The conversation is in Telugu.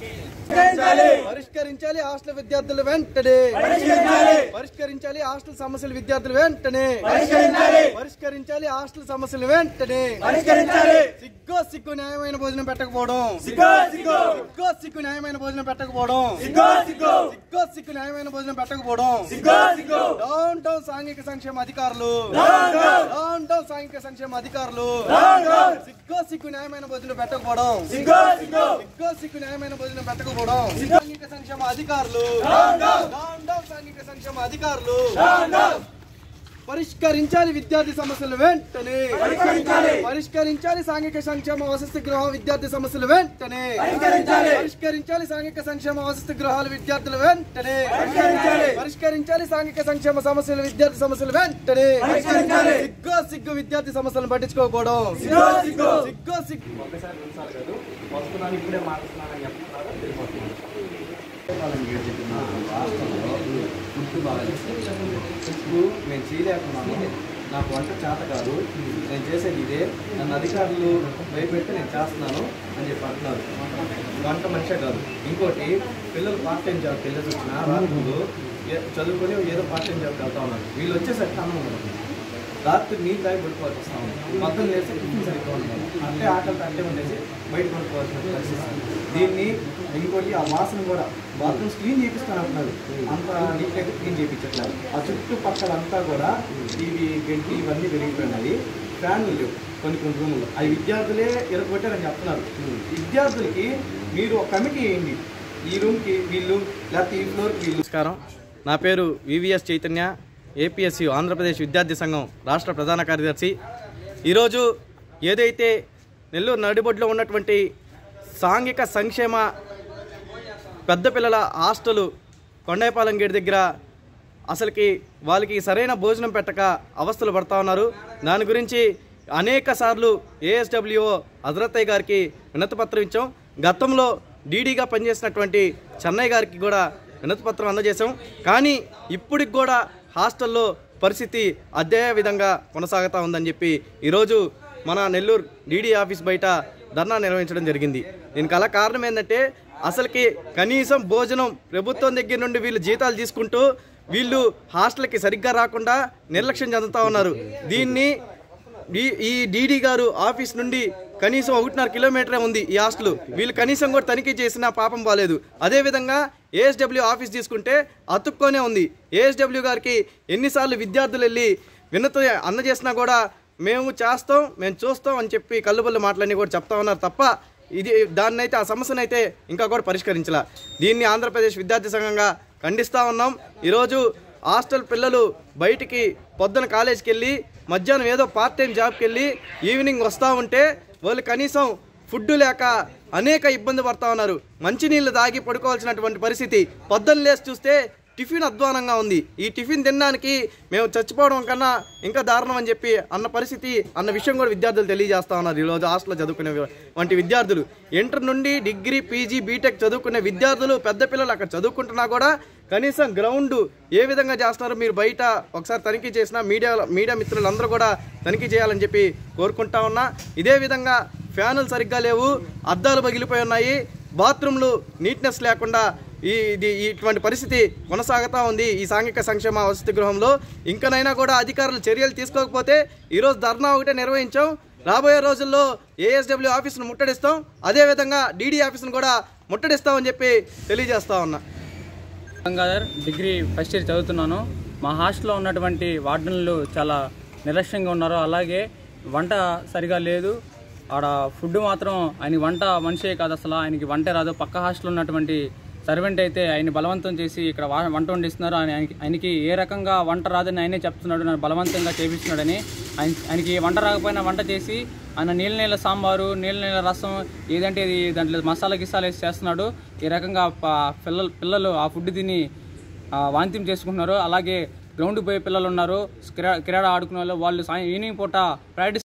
పరిష్కరించాలి హాస్టల్ విద్యార్థులు వెంటనే పరిష్కరించాలి హాస్టల్ సమస్యలు విద్యార్థులు వెంటనే పరిష్కరించాలి హాస్టల్ సమస్యలు వెంటనే సిగ్గో సిగ్గు న్యాయమైన భోజనం పెట్టకపోవడం సిగ్గో సిగ్గు న్యాయమైన భోజనం పెట్టకపోవడం సిగ్గో సిగ్గు న్యాయమైన భోజనం పెట్టకపోవడం డౌన్ టౌన్ సాంఘిక సంక్షేమ అధికారులు డౌన్ టౌన్ సాంఘిక సంక్షేమ అధికారులు సిగ్గో సిగ్గు న్యాయమైన భోజనం పెట్టకపోవడం సిగ్గో సిగ్గు న్యాయమైన భోజనం పెట్టకపోవడం సాంఘిక సంక్షేమ అధికారులు డౌన్ టౌన్ సాంఘిక సంక్షేమ అధికారులు పరిష్కరించాలి విద్యార్థి సమస్యలు వెంటనే పరిష్కరించాలి సాంఘిక సంక్షేమ వసతి గృహ విద్యార్థి సమస్యలు వెంటనే పరిష్కరించాలి సాంఘిక సంక్షేమ వసతి గృహాల విద్యార్థులు వెంటనే పరిష్కరించాలి సాంఘిక సంక్షేమ సమస్యలు విద్యార్థి సమస్యలు వెంటనే సిగ్గు సిగ్గు విద్యార్థి సమస్యలను పట్టించుకోకపోవడం సిగ్గు సిగ్గు ఒకసారి రెండుసార్లు కాదు వస్తున్నాను ఇప్పుడే మాట్లాడుతున్నానని చెప్తున్నారు వెళ్ళిపోతున్నాను హాస్టల్లో ఫుడ్ బాగాలేదు ఇప్పుడు నేను చేయలేకున్నాను నాకు వంట చేత కాదు నేను చేసేది ఇదే నన్ను అధికారులు భయపెట్టి నేను చేస్తున్నాను అని చెప్పి అంటున్నారు వంట మనిషే కాదు ఇంకోటి పిల్లలు పార్ట్ టైం జాబ్కి వెళ్ళేసి వచ్చిన రాత్రులు ఏ- చదువుకొని ఏదో పార్ట్ టైం జాబ్కి వెళ్తా ఉన్నారు వీళ్ళు వచ్చేసరికి అన్నం ఉండదు రాత్రి నీళ్ళు తాగి పడుకోవాల్సి వస్తా ఉంది మొత్తం లేసి టిఫిన్ సరిగ్గా ఉండదు అంటే ఆకలితో అంటే ఉండేసి బయట పడుకోవాల్సిన పరిస్థితి దీన్ని ఇంకోటి ఆ వాసన కూడా బాత్రూమ్స్ క్లీన్ చేపిస్తాను అంటున్నారు అంత నీట్గా క్లీన్ చేయించట్లేదు ఆ చుట్టుపక్కల అంతా కూడా టీవీ గంటి ఇవన్నీ పెరిగిపోయినాయి ఫ్యాన్లు లేవు కొన్ని కొన్ని రూములు అవి విద్యార్థులే ఎరగొట్టారని చెప్తున్నారు విద్యార్థులకి మీరు ఒక కమిటీ వేయండి ఈ రూమ్కి వీళ్ళు లేకపోతే ఈ ఫ్లోర్కి వీళ్ళు నమస్కారం నా పేరు వివిఎస్ చైతన్య ఏపీఎస్యు ఆంధ్రప్రదేశ్ విద్యార్థి సంఘం రాష్ట్ర ప్రధాన కార్యదర్శి ఈరోజు ఏదైతే నెల్లూరు నడిబొడ్లో ఉన్నటువంటి సాంఘిక సంక్షేమ పెద్ద పిల్లల హాస్టలు కొండైపాలెం గేట్ దగ్గర అసలుకి వాళ్ళకి సరైన భోజనం పెట్టక అవస్థలు పడతా ఉన్నారు దాని గురించి అనేక సార్లు ఏఎస్డబ్ల్యూఓ హజరత్తయ్య గారికి వినతిపత్రం ఇచ్చాం గతంలో డీడీగా పనిచేసినటువంటి చెన్నై గారికి కూడా వినతిపత్రం అందజేశాం కానీ ఇప్పటికి కూడా హాస్టల్లో పరిస్థితి అదే విధంగా కొనసాగుతూ ఉందని చెప్పి ఈరోజు మన నెల్లూరు డీడీ ఆఫీస్ బయట ధర్నా నిర్వహించడం జరిగింది దీనికి అలా కారణం ఏంటంటే అసలుకి కనీసం భోజనం ప్రభుత్వం దగ్గర నుండి వీళ్ళు జీతాలు తీసుకుంటూ వీళ్ళు హాస్టల్కి సరిగ్గా రాకుండా నిర్లక్ష్యం చెందుతా ఉన్నారు దీన్ని ఈ- ఈ డీడీ గారు ఆఫీస్ నుండి కనీసం ఒకటిన్నర కిలోమీటరే ఉంది ఈ హాస్టల్ వీళ్ళు కనీసం కూడా తనిఖీ చేసిన పాపం బాలేదు అదేవిధంగా ఏఎస్డబ్ల్యూ ఆఫీస్ తీసుకుంటే అతుక్కొనే ఉంది ఏఎస్డబ్ల్యూ గారికి ఎన్నిసార్లు విద్యార్థులు వెళ్ళి వినతి అందజేసినా కూడా మేము చేస్తాం మేము చూస్తాం అని చెప్పి కళ్ళుబల్లు మాటలన్నీ కూడా చెప్తా ఉన్నారు తప్ప ఇది దాన్ని అయితే ఆ సమస్యను అయితే ఇంకా కూడా పరిష్కరించాల దీన్ని ఆంధ్రప్రదేశ్ విద్యార్థి సంఘంగా ఖండిస్తూ ఉన్నాం ఈరోజు హాస్టల్ పిల్లలు బయటికి పొద్దున కాలేజీకి వెళ్ళి మధ్యాహ్నం ఏదో పార్ట్ టైం జాబ్కి వెళ్ళి ఈవినింగ్ వస్తూ ఉంటే వాళ్ళు కనీసం ఫుడ్ లేక అనేక ఇబ్బంది పడతా ఉన్నారు మంచినీళ్ళు తాగి పడుకోవాల్సినటువంటి పరిస్థితి పొద్దున్న లేచి చూస్తే టిఫిన్ అధ్వానంగా ఉంది ఈ టిఫిన్ తినడానికి మేము చచ్చిపోవడం కన్నా ఇంకా దారుణం అని చెప్పి అన్న పరిస్థితి అన్న విషయం కూడా విద్యార్థులు తెలియజేస్తా ఉన్నారు ఈరోజు హాస్టల్లో చదువుకునే వంటి విద్యార్థులు ఇంటర్ నుండి డిగ్రీ పీజీ బీటెక్ చదువుకునే విద్యార్థులు పెద్ద పిల్లలు అక్కడ చదువుకుంటున్నా కూడా కనీసం గ్రౌండ్ ఏ విధంగా చేస్తున్నారో మీరు బయట ఒకసారి తనిఖీ చేసిన మీడియా మీడియా మిత్రులందరూ కూడా తనిఖీ చేయాలని చెప్పి కోరుకుంటా ఉన్నా ఇదే విధంగా ఫ్యానులు సరిగ్గా లేవు అద్దాలు పగిలిపోయి ఉన్నాయి బాత్రూమ్లు నీట్నెస్ లేకుండా ఈ ఇది ఇటువంటి పరిస్థితి కొనసాగుతూ ఉంది ఈ సాంఘిక సంక్షేమ వసతి గృహంలో ఇంకనైనా కూడా అధికారులు చర్యలు తీసుకోకపోతే ఈరోజు ధర్నా ఒకటే నిర్వహించాం రాబోయే రోజుల్లో ఏఎస్డబ్ల్యూ ఆఫీసును ముట్టడిస్తాం అదేవిధంగా డీడీ ఆఫీసును కూడా ముట్టడిస్తామని చెప్పి తెలియజేస్తా ఉన్నా గంగాధర్ డిగ్రీ ఫస్ట్ ఇయర్ చదువుతున్నాను మా హాస్టల్లో ఉన్నటువంటి వార్డన్లు చాలా నిర్లక్ష్యంగా ఉన్నారు అలాగే వంట సరిగా లేదు ఆడ ఫుడ్ మాత్రం ఆయన వంట మనిషే కాదు అసలు ఆయనకి వంటే రాదు పక్క హాస్టల్లో ఉన్నటువంటి సర్వెంట్ అయితే ఆయన బలవంతం చేసి ఇక్కడ వా- వంట వండిస్తున్నారు ఆయన ఆయనకి- ఆయనకి ఏ రకంగా వంట రాదని ఆయనే చెప్తున్నాడు నన్ను బలవంతంగా చేపిస్తున్నాడని ఆయన ఆయనకి వంట రాకపోయినా వంట చేసి ఆయన నీళ్ళ నీళ్ళ సాంబారు నీళ్ళ నీళ్ళ రసం ఏదంటే ఇది దాంట్లో మసాలా గిసాలు వేసి చేస్తున్నాడు ఈ రకంగా ప- పిల్లలు పిల్లలు ఆ ఫుడ్ తిని ఆ, వాంతిం చేసుకుంటున్నారు అలాగే గ్రౌండ్ పోయే పిల్లలు ఉన్నారు క్రీడా క్రీడ ఆడుకునే వాళ్ళు వాళ్ళు సాయం ఈవినింగ్ పూట ప్రాక్టీస్